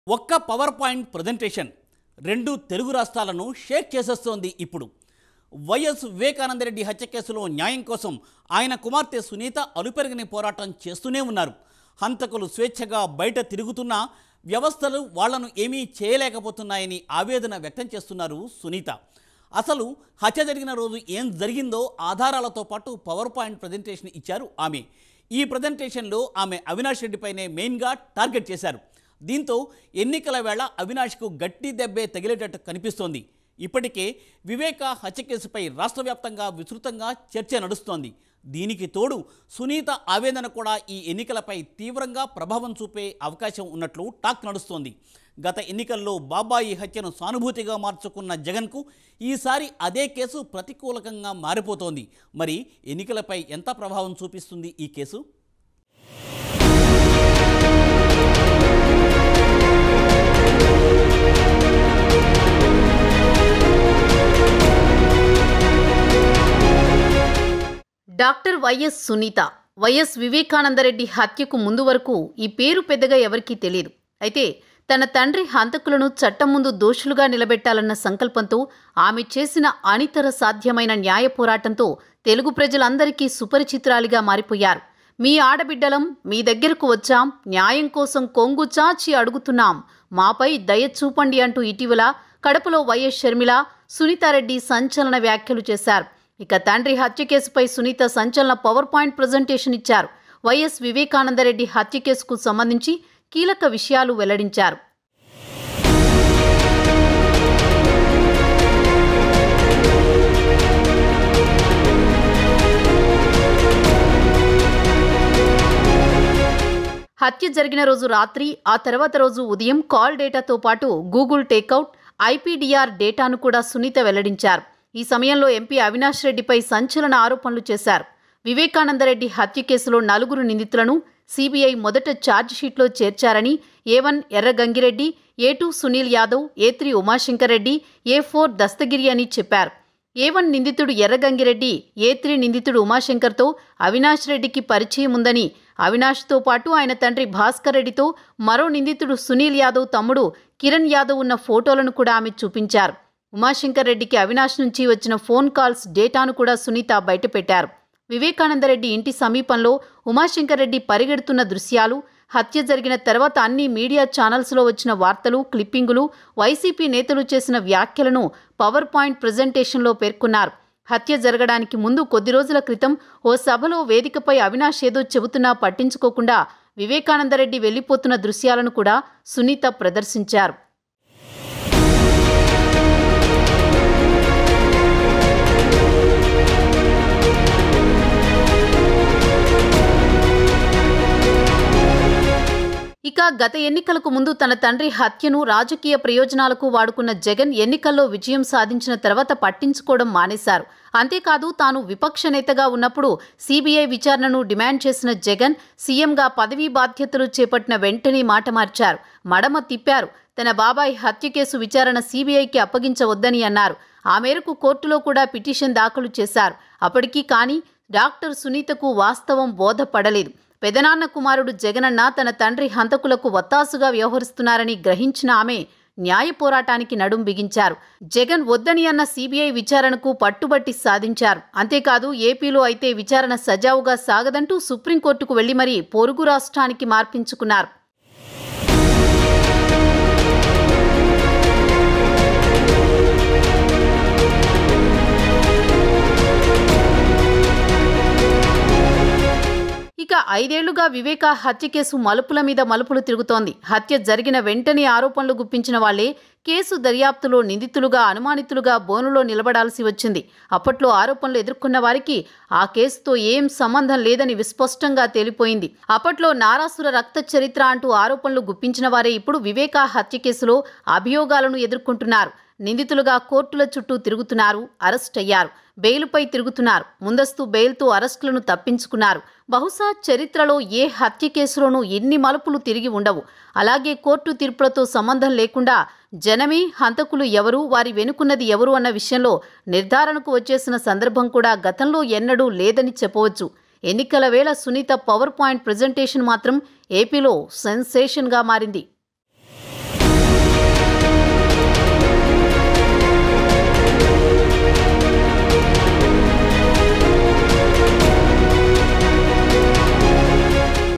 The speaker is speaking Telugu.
ఒక్క పవర్ పాయింట్ ప్రజెంటేషన్ రెండు తెలుగు రాష్ట్రాలను షేక్ చేసేస్తోంది ఇప్పుడు వైఎస్ వివేకానందరెడ్డి హత్య కేసులో న్యాయం కోసం ఆయన కుమార్తె సునీత అలుపెరగని పోరాటం చేస్తూనే ఉన్నారు హంతకులు స్వేచ్ఛగా బయట తిరుగుతున్నా వ్యవస్థలు వాళ్లను ఏమీ చేయలేకపోతున్నాయని ఆవేదన వ్యక్తం చేస్తున్నారు సునీత అసలు హత్య జరిగిన రోజు ఏం జరిగిందో ఆధారాలతో పాటు పవర్ పాయింట్ ప్రజెంటేషన్ ఇచ్చారు ఆమె ఈ ప్రజెంటేషన్లో ఆమె అవినాష్ రెడ్డిపైనే మెయిన్గా టార్గెట్ చేశారు దీంతో ఎన్నికల వేళ అవినాష్కు గట్టి దెబ్బే తగిలేటట్టు కనిపిస్తోంది ఇప్పటికే వివేక హత్య కేసుపై రాష్ట్ర వ్యాప్తంగా విస్తృతంగా చర్చ నడుస్తోంది దీనికి తోడు సునీత ఆవేదన కూడా ఈ ఎన్నికలపై తీవ్రంగా ప్రభావం చూపే అవకాశం ఉన్నట్లు టాక్ నడుస్తోంది గత ఎన్నికల్లో బాబాయి హత్యను సానుభూతిగా మార్చుకున్న జగన్కు ఈసారి అదే కేసు ప్రతికూలకంగా మారిపోతోంది మరి ఎన్నికలపై ఎంత ప్రభావం చూపిస్తుంది ఈ case doctor YS Sunitha YS Vivekananda Reddy హత్యకు ముందు వరకు ఈ పేరు పెద్దగా ఎవరికీ తెలియదు అయితే తన తండ్రి హంతకులను చట్టం ముందు దోషులుగా నిలబెట్టాలన్న సంకల్పంతో ఆమె చేసిన అనితర సాధ్యమైన న్యాయ పోరాటంతో తెలుగు ప్రజలందరికీ సుపరిచితురాలిగా మారిపోయారు మీ ఆడబిడ్డలం మీ దగ్గరకు వచ్చాం న్యాయం కోసం కొంగు చాచి అడుగుతున్నాం మాపై దయ చూపండి అంటూ ఇటీవల కడపలో వైఎస్ షర్మిల సునీతారెడ్డి సంచలన వ్యాఖ్యలు చేశారు ఇక తండ్రి హత్య కేసుపై సునీత సంచలన పవర్ పాయింట్ ప్రజెంటేషన్ ఇచ్చారు వైఎస్ వివేకానందరెడ్డి హత్య కేసుకు సంబంధించి కీలక విషయాలు వెల్లడించారు హత్య జరిగిన రోజు రాత్రి ఆ తర్వాత రోజు ఉదయం కాల్ డేటాతో పాటు గూగుల్ టేకౌట్ ఐపీడీఆర్ డేటాను కూడా సునీత వెల్లడించారు ఈ సమయంలో ఎంపీ అవినాష్ రెడ్డిపై సంచలన ఆరోపణలు చేశారు వివేకానందరెడ్డి హత్య కేసులో నలుగురు నిందితులను సీబీఐ మొదట ఛార్జిషీట్లో చేర్చారని A one Erra Gangi Reddy A two Sunil Yadav A three Umashankar Reddy A four Dastagiri అని చెప్పారు ఏ వన్ నిందితుడు ఎర్రగంగిరెడ్డి ఏ త్రీ నిందితుడు ఉమాశంకర్తో అవినాష్ రెడ్డికి పరిచయం ఉందని అవినాష్తో పాటు ఆయన తండ్రి భాస్కర్ రెడ్డితో మరో నిందితుడు సునీల్ యాదవ్ తమ్ముడు కిరణ్ యాదవ్ ఉన్న ఫోటోలను కూడా ఆమె చూపించారు ఉమాశంకర్ రెడ్డికి అవినాష్ నుంచి వచ్చిన ఫోన్ కాల్స్ డేటాను కూడా సునీత బయటపెట్టారు వివేకానందరెడ్డి ఇంటి సమీపంలో ఉమాశంకర్ రెడ్డి పరిగెడుతున్న దృశ్యాలు హత్య జరిగిన తర్వాత అన్ని మీడియా ఛానల్స్లో వచ్చిన వార్తలు క్లిప్పింగులు వైసీపీ నేతలు చేసిన వ్యాఖ్యలను పవర్ పాయింట్ ప్రజెంటేషన్లో పేర్కొన్నారు హత్య జరగడానికి ముందు కొద్ది రోజుల క్రితం ఓ సభలో వేదికపై అవినాష్ ఏదో చెబుతున్నా పట్టించుకోకుండా వివేకానందరెడ్డి వెళ్లిపోతున్న దృశ్యాలను కూడా సునీత ప్రదర్శించారు ఇక గత ఎన్నికలకు ముందు తన తండ్రి హత్యను రాజకీయ ప్రయోజనాలకు వాడుకున్న జగన్ ఎన్నికల్లో విజయం సాధించిన తర్వాత పట్టించుకోవడం మానేశారు అంతేకాదు తాను విపక్ష నేతగా ఉన్నప్పుడు సీబీఐ విచారణను డిమాండ్ చేసిన జగన్ సీఎంగా పదవీ బాధ్యతలు చేపట్టిన వెంటనే మాట మార్చారు మడమ తిప్పారు తన బాబాయ్ హత్య కేసు విచారణ సీబీఐకి అప్పగించవద్దని అన్నారు ఆ మేరకు కోర్టులో కూడా పిటిషన్ దాఖలు చేశారు అప్పటికీ కానీ డాక్టర్ సునీతకు వాస్తవం బోధపడలేదు పెదనాన్న కుమారుడు జగనన్న తన తండ్రి హంతకులకు వత్తాసుగా వ్యవహరిస్తున్నారని గ్రహించిన ఆమె న్యాయ పోరాటానికి నడుం బిగించారు జగన్ వద్దని అన్న సీబీఐ విచారణకు పట్టుబట్టి సాధించారు అంతేకాదు ఏపీలో అయితే విచారణ సజావుగా సాగదంటూ సుప్రీంకోర్టుకు వెళ్లి మరీ పొరుగు రాష్ట్రానికి మార్పించుకున్నారు ఇక ఐదేళ్లుగా వివేక హత్య కేసు మలుపుల మీద మలుపులు తిరుగుతోంది హత్య జరిగిన వెంటనే ఆరోపణలు గుప్పించిన వాళ్లే కేసు దర్యాప్తులో నిందితులుగా అనుమానితులుగా బోనులో నిలబడాల్సి వచ్చింది అప్పట్లో ఆరోపణలు ఎదుర్కొన్న వారికి ఆ కేసుతో ఏం సంబంధం లేదని విస్పష్టంగా తేలిపోయింది అప్పట్లో నారాసుర రక్త చరిత్ర అంటూ ఆరోపణలు గుప్పించిన వారే ఇప్పుడు వివేక హత్య కేసులో అభియోగాలను ఎదుర్కొంటున్నారు నిందితులుగా కోర్టుల చుట్టూ తిరుగుతున్నారు అరెస్ట్ అయ్యారు బెయిలుపై తిరుగుతున్నారు ముందస్తు బెయిల్తో అరెస్టులను తప్పించుకున్నారు బహుశా చరిత్రలో ఏ హత్య కేసులోనూ ఎన్ని మలుపులు తిరిగి ఉండవు అలాగే కోర్టు తీర్పులతో సంబంధం లేకుండా జనమే హంతకులు ఎవరు వారి వెనుకున్నది ఎవరు అన్న విషయంలో నిర్ధారణకు వచ్చేసిన సందర్భం కూడా గతంలో ఎన్నడూ లేదని చెప్పవచ్చు ఎన్నికల వేళ సునీత పవర్ పాయింట్ ప్రజెంటేషన్ మాత్రం ఏపీలో సెన్సేషన్గా మారింది